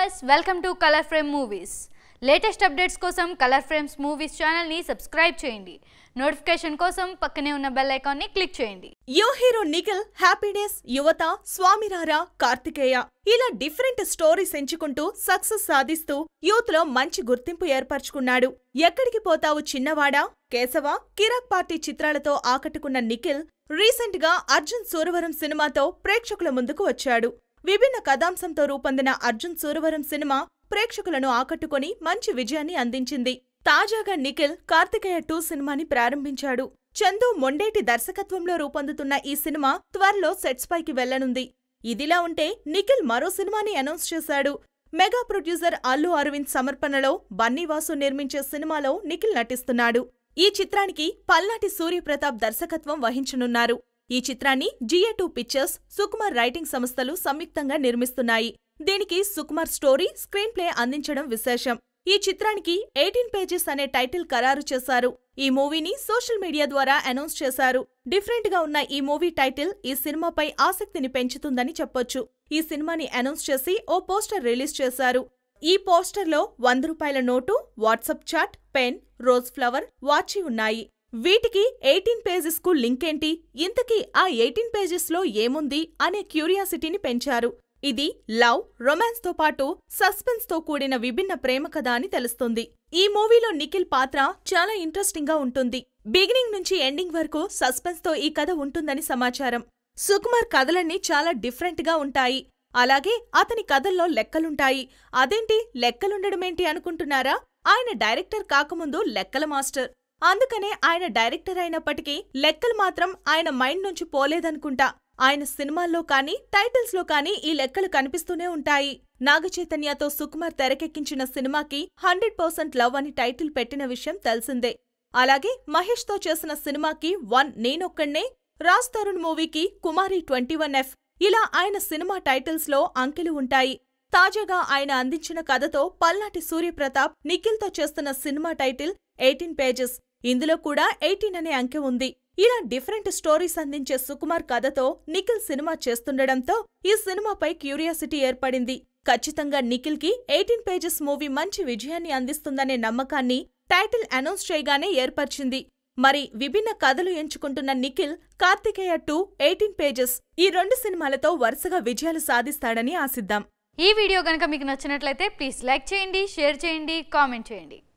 viewers welcome to colour frame movies latest updates కోసం colour frames movies ఛానల్ని subscribe చేయండి notification కోసం పక్కనే ఉన్న బెల్ ఐకాన్ని క్లిక్ చేయండి యో హీరో నిఖిల్ హ్యాపీనెస్ యువత స్వామిరారా కార్తికేయ ఇలా డిఫరెంట్ స్టోరీస్ ఎంచుకుంటూ సక్సెస్ సాధిస్తూ యూత్ లో మంచి గుర్తింపు ఏర్పరచుకున్నాడు ఎక్కడికి పోతావు చిన్నవాడా కేశవ కిరాక్ పార్టీ చిత్రాలతో ఆకట్టుకున్న నిఖిల్ రీసెంట్ గా అర్జున్ సూరవరం సినిమాతో ప్రేక్షకుల ముందుకు వచ్చాడు విభిన్న కథాంశంతో రూపొందిన అర్జున్ సూరవరం సినిమా ప్రేక్షకులను ఆకట్టుకొని మంచి విజయాన్ని అందించింది తాజాగా నిఖిల్ కార్తికేయ టూ సినిమాని ప్రారంభించాడు చందు మొండేటి దర్శకత్వంలో రూపొందుతున్న ఈ సినిమా త్వరలో సెట్స్ పైకి వెళ్లనుంది ఇదిలా ఉంటే నిఖిల్ మరో సినిమాని అనౌన్స్ చేశాడు మెగా ప్రొడ్యూసర్ అల్లు అరవింద్ సమర్పణలో బన్నీవాసు నిర్మించే సినిమాలో నిఖిల్ నటిస్తున్నాడు ఈ చిత్రానికి పల్నాటి సూర్యప్రతాప్ దర్శకత్వం వహించనున్నారు ఈ చిత్రాన్ని GA two pictures Sukumar writing సంస్థలు సంయుక్తంగా నిర్మిస్తున్నాయి దీనికి సుకుమార్ స్టోరీ స్క్రీన్ ప్లే అందించడం విశేషం ఈ చిత్రానికి ఎయిటీన్ పేజెస్ అనే టైటిల్ ఖరారు చేశారు ఈ మూవీని సోషల్ మీడియా ద్వారా అనౌన్స్ చేశారు డిఫరెంట్ గా ఉన్న ఈ మూవీ టైటిల్ ఈ సినిమాపై ఆసక్తిని పెంచుతుందని చెప్పొచ్చు ఈ సినిమాని అనౌన్స్ చేసి ఓ పోస్టర్ రిలీజ్ చేశారు ఈ పోస్టర్లో వంద రూపాయల నోటు WhatsApp chat pen rose flower watch ఉన్నాయి వీటికి ఎయిటీన్ పేజెస్ కు లింక్ ఏంటి ఇంతకీ ఆ ఎయిటీన్ పేజెస్ లో ఏముంది అనే క్యూరియాసిటీని పెంచారు ఇది లవ్ రొమాన్స్ తో పాటు సస్పెన్స్ తో కూడిన విభిన్న ప్రేమ కథ అని తెలుస్తుంది ఈ మూవీలో నిఖిల్ పాత్ర చాలా ఇంట్రెస్టింగ్ గా ఉంటుంది బిగినింగ్ నుంచి ఎండింగ్ వరకు సస్పెన్స్ తో ఈ కథ ఉంటుందని సమాచారం సుకుమార్ కథలన్నీ చాలా డిఫరెంట్ గా ఉంటాయి అలాగే అతని కథల్లో లెక్కలుంటాయి అదేంటి లెక్కలుండడమేంటి అనుకుంటున్నారా ఆయన డైరెక్టర్ కాకముందు లెక్కల మాస్టర్ అందుకనే ఆయన డైరెక్టర్ అయినప్పటికీ లెక్కలు మాత్రం ఆయన మైండ్ నుంచి పోలేదనుకుంటా ఆయన సినిమాల్లో కానీ టైటిల్స్ లో కానీ ఈ లెక్కలు కనిపిస్తూనే ఉంటాయి నాగచైతన్యతో సుకుమార్ తెరకెక్కించిన సినిమాకి హండ్రెడ్ పర్సెంట్ లవ్ అని టైటిల్ పెట్టిన విషయం తెలిసిందే అలాగే మహేష్ తో చేసిన సినిమాకి వన్ నేనొక్కడ్నే రాజ్ తరుణ్ మూవీకి కుమారి ట్వంటీ వన్ ఎఫ్ ఇలా ఆయన సినిమా టైటిల్స్ లో అంకెలు ఉంటాయి తాజాగా ఆయన అందించిన కథతో పల్నాటి సూర్యప్రతాప్ నిఖిల్తో చేస్తున్న సినిమా టైటిల్ ఎయిటీన్ పేజెస్ ఇందులో కూడా ఎయిటీన్ అనే అంకె ఉంది ఇలా డిఫరెంట్ స్టోరీస్ అందించే సుకుమార్ కథతో నిఖిల్ సినిమా చేస్తుండడంతో ఈ సినిమాపై క్యూరియాసిటీ ఏర్పడింది ఖచ్చితంగా నిఖిల్ కి ఎయిటీన్ పేజెస్ మూవీ మంచి విజయాన్ని అందిస్తుందనే నమ్మకాన్ని టైటిల్ అనౌన్స్ చేయగానే ఏర్పరిచింది మరి విభిన్న కథలు ఎంచుకుంటున్న Nikhil Karthikeya two eighteen pages ఈ రెండు సినిమాలతో వరుసగా విజయాలు సాధిస్తాడని ఆశిద్దాం ఈ వీడియో కనుక మీకు నచ్చినట్లయితే ప్లీజ్ లైక్ చేయండి షేర్ చేయండి కామెంట్ చేయండి